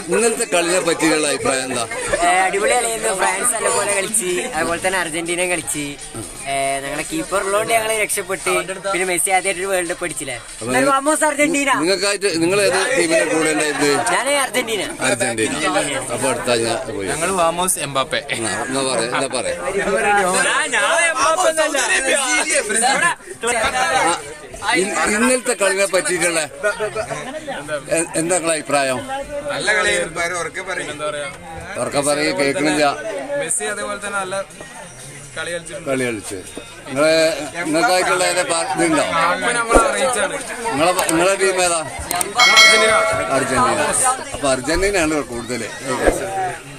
ഇന്നലത്തെ കളിയെ പറ്റിയുള്ള അഭിപ്രായം എന്താ ഏഹ് അടിപൊളി കളിയായിരുന്നു ഫ്രാൻസ് നല്ലപോലെ കളിച്ച് അതുപോലെ തന്നെ അർജന്റീന കളിച്ച് ഏഹ് ഞങ്ങളെ കീപ്പർ ഉള്ളതുകൊണ്ട് ഞങ്ങൾ രക്ഷപ്പെട്ട് പിന്നെ മെസ്സി ആദ്യമായിട്ട് ഒരു വേൾഡ് കപ്പ് അടിച്ചില്ലേ എന്നാലും വാമോസ് അർജന്റീന നിങ്ങൾക്കായിട്ട് നിങ്ങൾ ഏത് ടീമിന്റെ കൂടെ ഉണ്ടായത് ഞാൻ അർജന്റീന അർജന്റീന അപ്പൊ അടുത്ത ഞാൻ പോയി ഞങ്ങൾ വാമോസ് എംബാപ്പെ എന്നാ എന്നാ പറയാ എന്താ പറയാ ആ, ഇ- ഇന്നലത്തെ കളിയെ പറ്റിയിട്ടുള്ള എ- എന്താ നിങ്ങളെ അഭിപ്രായം നല്ല കളിയായിരുന്നു ഉറക്കെ പറയും എന്താ പറയാ ഉറക്കെ പറയും കേൾക്കണില്ല മെസ്സി അതേപോലെ തന്നെ നല്ല കളി കളിച്ചിട്ടുണ്ട് കളി കളിച്ച് നിങ്ങളെ നിങ്ങൾക്കായിട്ടുള്ള ഏതാ പാ- ഇതുണ്ടോ അപ്പൊ നമ്മളെ അറിയിച്ചാണ് നിങ്ങളെ നിങ്ങളെ ടീം ഏതാ അർജന്റീന അർജന്റീന അപ്പൊ അർജന്റീനയാണ് കൂടുതൽ